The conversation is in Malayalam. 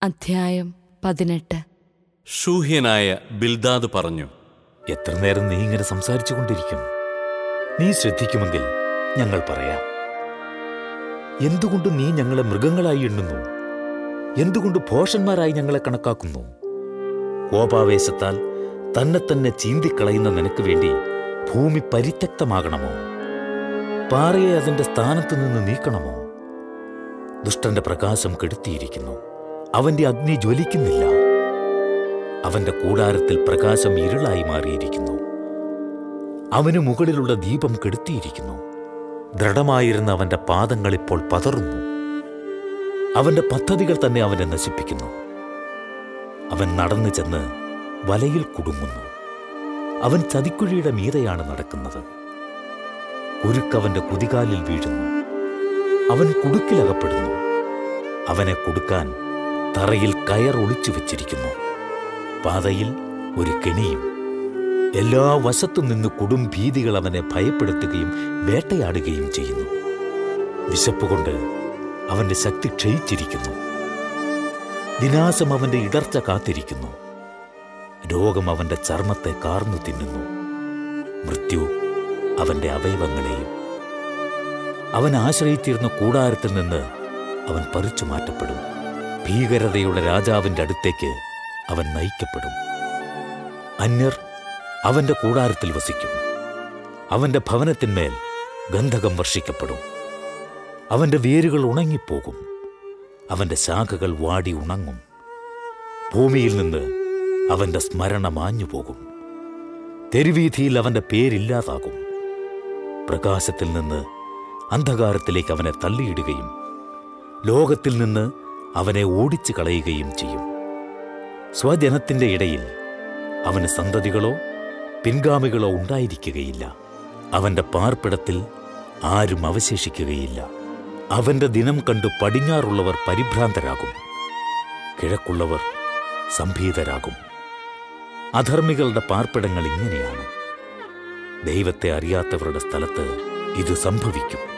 അധ്യായം പതിനെട്ട് ഷൂഹ്യനായ ബിൽദാദ് പറഞ്ഞു എത്ര നേരം നീ ഇങ്ങനെ സംസാരിച്ചു കൊണ്ടിരിക്കും നീ ശ്രദ്ധിക്കുമെങ്കിൽ ഞങ്ങൾ പറയാം എന്തുകൊണ്ട് നീ ഞങ്ങളെ മൃഗങ്ങളായി എണ്ണുന്നു എന്തുകൊണ്ട് ഭോഷന്മാരായി ഞങ്ങളെ കണക്കാക്കുന്നു കോപാവേശത്താൽ തന്നെ തന്നെ ചീന്തിക്കളയുന്ന നിനക്ക് വേണ്ടി ഭൂമി പരിത്യക്തമാകണമോ പാറയെ അതിന്റെ സ്ഥാനത്ത് നിന്ന് നീക്കണമോ ദുഷ്ടന്റെ പ്രകാശം കെടുത്തിയിരിക്കുന്നു അവന്റെ അഗ്നി ജ്വലിക്കുന്നില്ല അവന്റെ കൂടാരത്തിൽ പ്രകാശം ഇരുളായി മാറിയിരിക്കുന്നു അവന് മുകളിലുള്ള ദീപം കെടുത്തിയിരിക്കുന്നു ദൃഢമായിരുന്ന അവന്റെ പാദങ്ങൾ ഇപ്പോൾ പതറുന്നു അവന്റെ പദ്ധതികൾ തന്നെ അവനെ നശിപ്പിക്കുന്നു അവൻ നടന്നു ചെന്ന് വലയിൽ കുടുങ്ങുന്നു അവൻ ചതിക്കുഴിയുടെ മീതെയാണ് നടക്കുന്നത് കുരുക്കവന്റെ കുതികാലിൽ വീഴുന്നു അവൻ കുടുക്കിലകപ്പെടുന്നു അവനെ കൊടുക്കാൻ തറയിൽ കയർ ഒളിച്ചു വെച്ചിരിക്കുന്നു പാതയിൽ ഒരു കെണിയും എല്ലാ വശത്തു നിന്ന് കൊടും ഭീതികൾ അവനെ ഭയപ്പെടുത്തുകയും വേട്ടയാടുകയും ചെയ്യുന്നു വിശപ്പുകൊണ്ട് അവന്റെ ശക്തി ക്ഷയിച്ചിരിക്കുന്നു വിനാശം അവന്റെ ഇടർച്ച കാത്തിരിക്കുന്നു രോഗം അവന്റെ ചർമ്മത്തെ കാർന്നു തിന്നുന്നു മൃത്യു അവന്റെ അവയവങ്ങളെയും അവൻ ആശ്രയിച്ചിരുന്ന കൂടാരത്തിൽ നിന്ന് അവൻ പറിച്ചു മാറ്റപ്പെടും ഭീകരതയുടെ രാജാവിന്റെ അടുത്തേക്ക് അവൻ നയിക്കപ്പെടും അന്യർ അവന്റെ കൂടാരത്തിൽ വസിക്കും അവന്റെ ഭവനത്തിന്മേൽ ഗന്ധകം വർഷിക്കപ്പെടും അവന്റെ വേരുകൾ ഉണങ്ങിപ്പോകും അവന്റെ ശാഖകൾ വാടി ഉണങ്ങും ഭൂമിയിൽ നിന്ന് അവന്റെ സ്മരണ മാഞ്ഞുപോകും തെരുവീഥിയിൽ അവന്റെ പേരില്ലാതാകും പ്രകാശത്തിൽ നിന്ന് അന്ധകാരത്തിലേക്ക് അവനെ തള്ളിയിടുകയും ലോകത്തിൽ നിന്ന് അവനെ ഓടിച്ചു കളയുകയും ചെയ്യും സ്വജനത്തിന്റെ ഇടയിൽ അവന് സന്തതികളോ പിൻഗാമികളോ ഉണ്ടായിരിക്കുകയില്ല അവന്റെ പാർപ്പിടത്തിൽ ആരും അവശേഷിക്കുകയില്ല അവന്റെ ദിനം കണ്ടു പടിഞ്ഞാറുള്ളവർ പരിഭ്രാന്തരാകും കിഴക്കുള്ളവർ സംഭീതരാകും അധർമ്മികളുടെ പാർപ്പിടങ്ങൾ ഇങ്ങനെയാണ് ദൈവത്തെ അറിയാത്തവരുടെ സ്ഥലത്ത് ഇത് സംഭവിക്കും